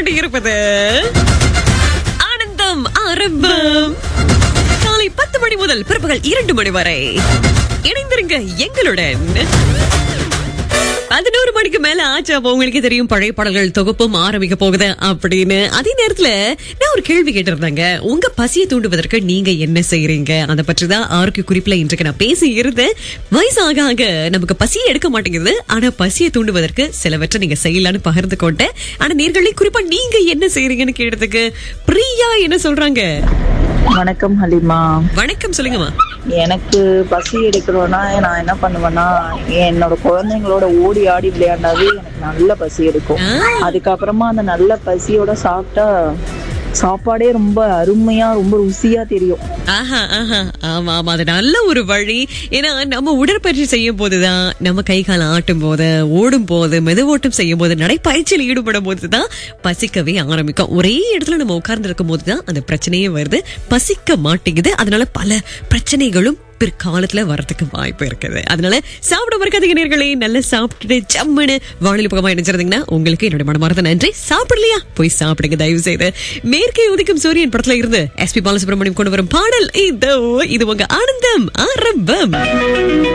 கொண்டிருப்பது ஆனந்தம் ஆரம்பம் காலை பத்து மணி முதல் பிற்பகல் இரண்டு மணி வரை இணைந்திருங்க எங்களுடன் பதினோரு மணிக்கு மேல ஆச்சு அப்போ உங்களுக்கு தெரியும் பழைய பாடல்கள் தொகுப்பும் ஆரம்பிக்க போகுது அப்படின்னு அதே நேரத்துல நான் ஒரு கேள்வி கேட்டிருந்தேங்க உங்க பசியை தூண்டுவதற்கு நீங்க என்ன செய்யறீங்க அதை பற்றி தான் ஆரோக்கிய குறிப்புல இன்றைக்கு நான் பேசி இருந்தேன் வயசாக ஆக நமக்கு பசியை எடுக்க மாட்டேங்குது ஆனா பசியை தூண்டுவதற்கு சிலவற்றை நீங்க செய்யலாம்னு பகிர்ந்து கொண்டேன் ஆனா நேர்களே குறிப்பா நீங்க என்ன செய்யறீங்கன்னு கேட்டதுக்கு பிரியா என்ன சொல்றாங்க வணக்கம் ஹலிமா வணக்கம் சொல்லுங்கம்மா எனக்கு பசி எடுக்கணும்னா நான் என்ன பண்ணுவேன்னா என்னோட குழந்தைங்களோட ஓடி ஆடி விளையாண்டாவே எனக்கு நல்ல பசி எடுக்கும் ஆ. அதுக்கப்புறமா அந்த நல்ல பசியோட சாப்பிட்டா சாப்பாடே ரொம்ப அருமையா ரொம்ப ருசியா தெரியும் ஆஹா ஆஹா ஆமா ஆமா அது நல்ல ஒரு வழி ஏன்னா நம்ம உடற்பயிற்சி செய்யும் போதுதான் நம்ம கை கால் ஆட்டும் போது ஓடும் போது மெதுவோட்டம் செய்யும் போது நடைப்பயிற்சியில் ஈடுபடும் போதுதான் பசிக்கவே ஆரம்பிக்கும் ஒரே இடத்துல நம்ம உட்கார்ந்து இருக்கும் போதுதான் அந்த பிரச்சனையே வருது பசிக்க மாட்டேங்குது அதனால பல பிரச்சனைகளும் பிற்காலத்துல வரதுக்கு வாய்ப்பு இருக்குது அதனால சாப்பிட மறக்காதீங்க நேர்களே நல்லா சாப்பிட்டுட்டு ஜம்முன்னு வானிலை பக்கமா இணைஞ்சிருந்தீங்கன்னா உங்களுக்கு என்னோட மனமார்ந்த நன்றி சாப்பிடலையா போய் சாப்பிடுங்க தயவு செய்து மேற்கே உதிக்கும் சூரியன் படத்துல இருந்து எஸ்பி பாலசுப்ரமணியம் கொண்டு வரும் பாடல் இதோ இது உங்க ஆனந்தம் ஆரம்பம்